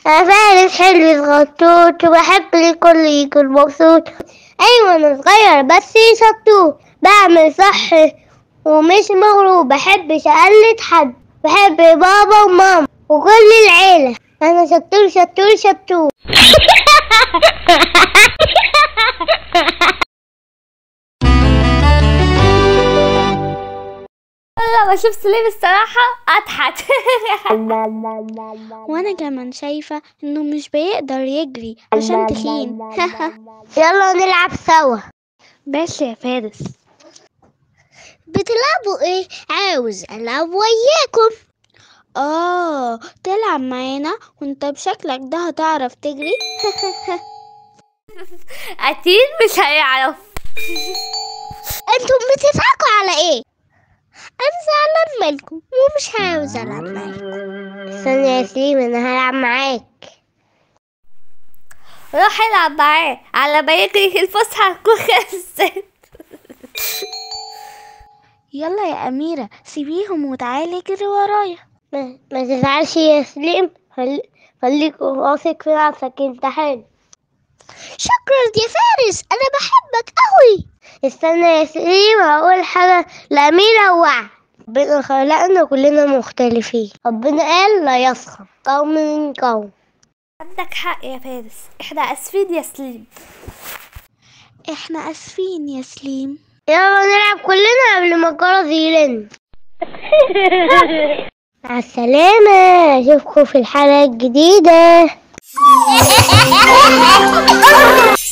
أنا فارس حلو صغنطوط وبحب الكل يكون مبسوط أيوة أنا صغير بس شطوط بعمل صح ومش مغروب بحبش أقلد حد بحب بابا وماما وكل العيلة أنا شطور شطور شطور لما اشوف سليم الصراحة اضحك وانا كمان شايفة انه مش بيقدر يجري عشان تخين يلا نلعب سوا بس يا فارس بتلعبوا ايه؟ عاوز ألعب وياكم اه تلعب معانا وانت بشكلك ده هتعرف تجري اكيد مش هيعرف انتم بتضحكوا على ايه؟ انا زعلان منكم ومش عاوز العب معاكم استنى يا سليم انا هلعب معاك روح العب معاه على ما يجري الفسحة هتكون خلصت يلا يا أميرة سيبيهم وتعالي اجري ورايا ما, ما تزعلش يا سليم خل... خليك واثق في نفسك انت حلو شكرا يا فارس انا بحبك قوي استنى يا سليم هقول حاجة لأميرة ووعد ربنا خلقنا كلنا مختلفين ربنا قال لا يسخر قوم من قوم عندك حق يا فارس احنا اسفين يا سليم احنا اسفين يا سليم يلا نلعب كلنا قبل ما الجرس يرن مع السلامة أشوفكم في الحلقة الجديدة